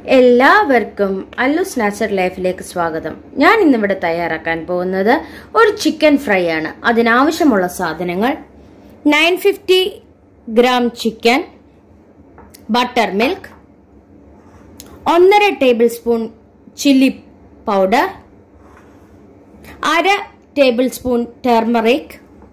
എല്ലാവർക്കും അല്ലൂസ് നാച്ചർ ലൈഫിലേക്ക് സ്വാഗതം ഞാൻ ഇന്നിവിടെ തയ്യാറാക്കാൻ പോകുന്നത് ഒരു ചിക്കൻ ഫ്രൈ ആണ് അതിനാവശ്യമുള്ള സാധനങ്ങൾ nine fifty gram chicken butter milk ഒന്നര ടേബിൾ സ്പൂൺ ചില്ലി പൗഡർ അര ടേബിൾ സ്പൂൺ ടെർമറിക്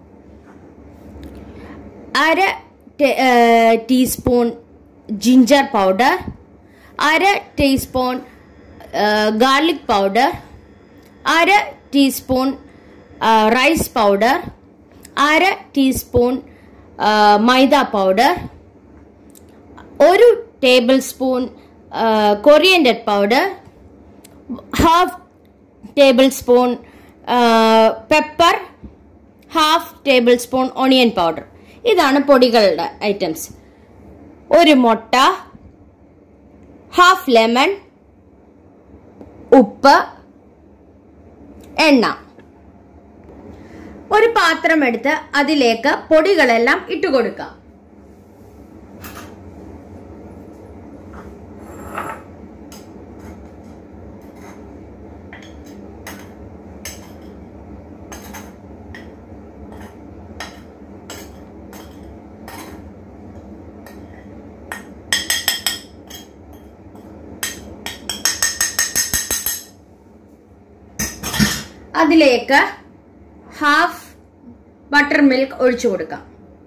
അര ടേ- ഏഹ് ടീസ്പൂൺ ജിഞ്ചർ പൗഡർ അര ടീസ്പൂൺ ഗാർലിക് പൗഡർ അര ടീസ്പൂൺ റൈസ് പൗഡർ അര ടീസ്പൂൺ മൈദ പൗഡർ ഒരു tablespoon coriander powder half tablespoon pepper half tablespoon onion powder ഇതാണ് പൊടികളുടെ items ഒരു മുട്ട ഹാഫ് ലെമൺ ഉപ്പ് എണ്ണ ഒരു പാത്രം എടുത്ത് അതിലേക്ക് പൊടികളെല്ലാം ഇട്ട് കൊടുക്കാം അതിലേക്ക് ഹാഫ് ബട്ടർ മിൽക്ക് ഒഴിച്ചു കൊടുക്കാം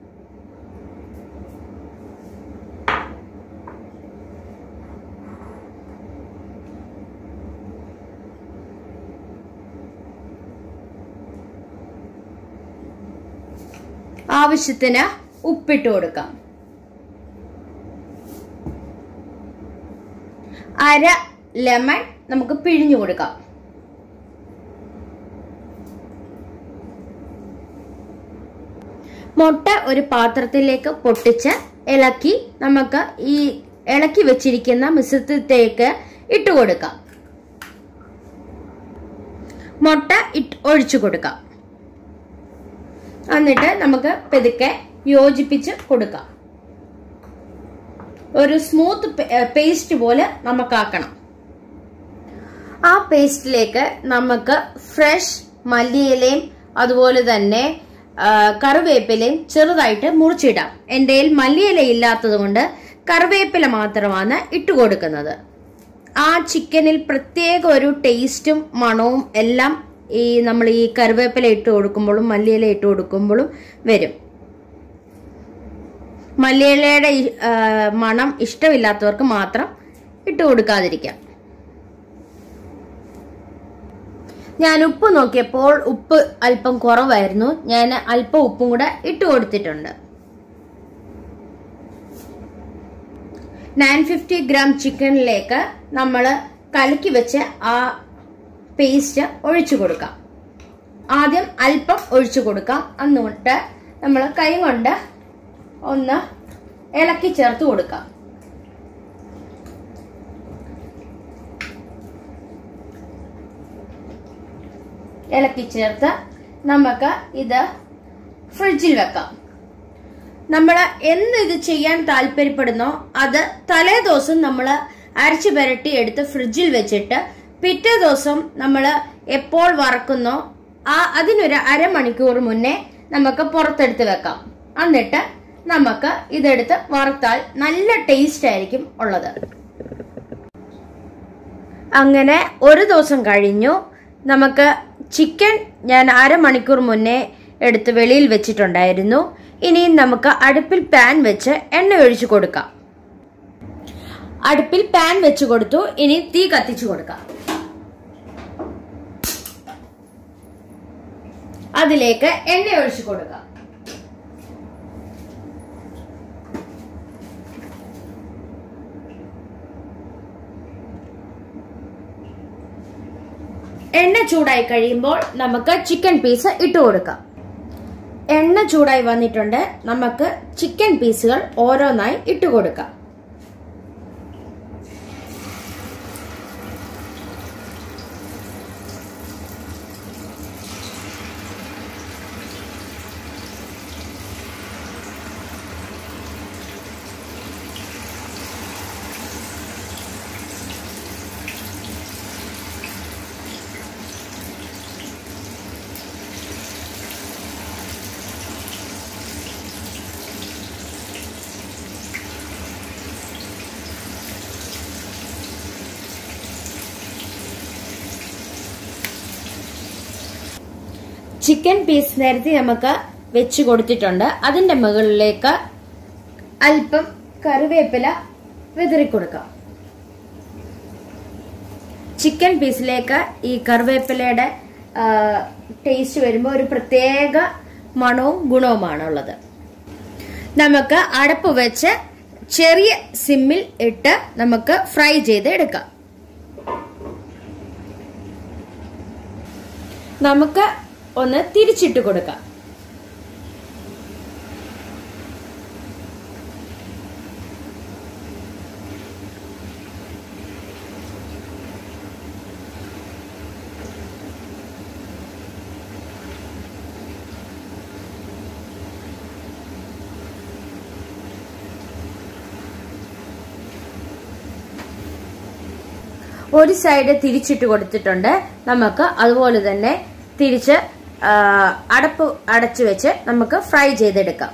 ആവശ്യത്തിന് ഉപ്പിട്ട് കൊടുക്കാം അര ലെമൺ നമുക്ക് പിഴിഞ്ഞു കൊടുക്കാം മുട്ട ഒരു പാത്രത്തിലേക്ക് പൊട്ടിച്ച് ഇളക്കി നമുക്ക് ഈ ഇളക്കി വെച്ചിരിക്കുന്ന മിശ്രിതത്തേക്ക് ഇട്ട് കൊടുക്കാം മുട്ട ഇട്ട് ഒഴിച്ചു കൊടുക്കാം എന്നിട്ട് നമുക്ക് പെതുക്കെ യോജിപ്പിച്ച് കൊടുക്കാം ഒരു സ്മൂത്ത് പേസ്റ്റ് പോലെ നമുക്കാക്കണം ആ പേസ്റ്റിലേക്ക് നമുക്ക് ഫ്രഷ് മല്ലിയിലയും അതുപോലെ തന്നെ ആ, കറിവേപ്പിലയും ചെറുതായിട്ട് മുറിച്ചിടാം എൻ്റെ കയ്യിൽ മല്ലിയില ഇല്ലാത്തത് കൊണ്ട് കറിവേപ്പില മാത്രമാണ് ഇട്ട് കൊടുക്കുന്നത് ആ ചിക്കനിൽ പ്രത്യേക ഒരു ടേസ്റ്റും മണവും എല്ലാം ഈ നമ്മൾ ഈ കറിവേപ്പില ഇട്ട് കൊടുക്കുമ്പോഴും മല്ലിയില ഇട്ട് കൊടുക്കുമ്പോഴും വരും മല്ലിയിലയുടെ ഈ, ആ, മണം ഇഷ്ടമില്ലാത്തവർക്ക് മാത്രം ഇട്ട് കൊടുക്കാതിരിക്കാം ഞാൻ ഉപ്പ് നോക്കിയപ്പോൾ ഉപ്പ് അല്പം കുറവായിരുന്നു ഞാൻ അല്പം ഉപ്പും കൂടെ ഇട്ട് കൊടുത്തിട്ടുണ്ട് നയൻ ഫിഫ്റ്റി ഗ്രാം ചിക്കനിലേക്ക് നമ്മൾ കലക്കി വെച്ച് ആ പേസ്റ്റ് ഒഴിച്ചു കൊടുക്കാം ആദ്യം അല്പം ഒഴിച്ചു കൊടുക്കാം എന്നിട്ട് നമ്മൾ കൈ കൊണ്ട് ഒന്ന് ഇളക്കി ചേർത്ത് കൊടുക്കാം ഇളക്കി ചേർത്ത് നമുക്ക് ഇത് ഫ്രിഡ്ജിൽ വെക്കാം നമ്മൾ എന്ന് ഇത് ചെയ്യാൻ താല്പര്യപ്പെടുന്നോ അത് തലേ ദിവസം നമ്മൾ അരച്ചു പുരട്ടി എടുത്ത് ഫ്രിഡ്ജിൽ വെച്ചിട്ട് പിറ്റേ ദിവസം നമ്മൾ എപ്പോൾ വറക്കുന്നോ ആ അതിനൊരു അരമണിക്കൂർ മുന്നേ നമുക്ക് പുറത്തെടുത്ത് വെക്കാം എന്നിട്ട് നമുക്ക് ഇതെടുത്ത് വറുത്താൽ നല്ല ടേസ്റ്റ് ആയിരിക്കും ഉള്ളത് അങ്ങനെ ഒരു ദിവസം കഴിഞ്ഞു നമുക്ക് ചിക്കൻ ഞാൻ അരമണിക്കൂർ മുന്നേ എടുത്ത് വെളിയിൽ വെച്ചിട്ടുണ്ടായിരുന്നു ഇനി നമുക്ക് അടുപ്പിൽ പാൻ വെച്ച് എണ്ണ ഒഴിച്ചു കൊടുക്കാം അടുപ്പിൽ പാൻ വെച്ച് കൊടുത്തു ഇനി തീ കത്തിച്ചു കൊടുക്കാം അതിലേക്ക് എണ്ണ ഒഴിച്ചു കൊടുക്കാം എണ്ണ ചൂടായി കഴിയുമ്പോൾ നമുക്ക് ചിക്കൻ പീസ് ഇട്ട് കൊടുക്കാം എണ്ണ ചൂടായി വന്നിട്ടുണ്ട് നമുക്ക് ചിക്കൻ പീസുകൾ ഓരോന്നായി ഇട്ട് കൊടുക്കാം ചിക്കൻ പീസ് നേരത്തെ നമുക്ക് വെച്ച് കൊടുത്തിട്ടുണ്ട് അതിന്റെ മുകളിലേക്ക് അല്പം കറിവേപ്പില വിതറി കൊടുക്കാം ചിക്കൻ പീസിലേക്ക് ഈ കറിവേപ്പിലയുടെ ടേസ്റ്റ് വരുമ്പോൾ ഒരു പ്രത്യേക മണവും ഗുണവുമാണ് ഉള്ളത് നമുക്ക് അടപ്പ് വെച്ച് ചെറിയ സിമ്മിൽ ഇട്ട് നമുക്ക് ഫ്രൈ ചെയ്ത് എടുക്കാം നമുക്ക് ഒന്ന് തിരിച്ചിട്ട് കൊടുക്കാം ഒരു സൈഡ് തിരിച്ചിട്ട് കൊടുത്തിട്ടുണ്ട് നമുക്ക് അതുപോലെ തന്നെ തിരിച്ച് അടപ്പ് അടച്ചു വെച്ച് നമുക്ക് ഫ്രൈ ചെയ്തെടുക്കാം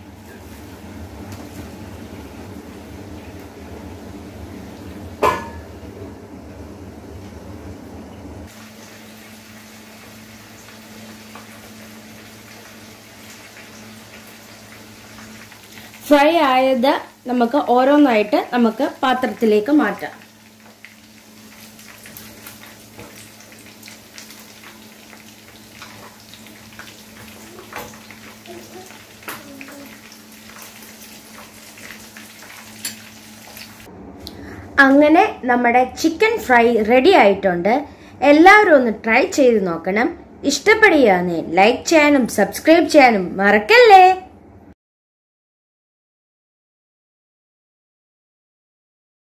ഫ്രൈ ആയത് നമുക്ക് ഓരോന്നായിട്ട് നമുക്ക് പാത്രത്തിലേക്ക് മാറ്റാം അങ്ങനെ നമ്മുടെ ചിക്കൻ ഫ്രൈ റെഡി ആയിട്ടുണ്ട് എല്ലാവരും ഒന്ന് ട്രൈ ചെയ്ത് നോക്കണം ഇഷ്ടപ്പെടുകയാണെങ്കിൽ ലൈക്ക് ചെയ്യാനും സബ്സ്ക്രൈബ് ചെയ്യാനും മറക്കല്ലേ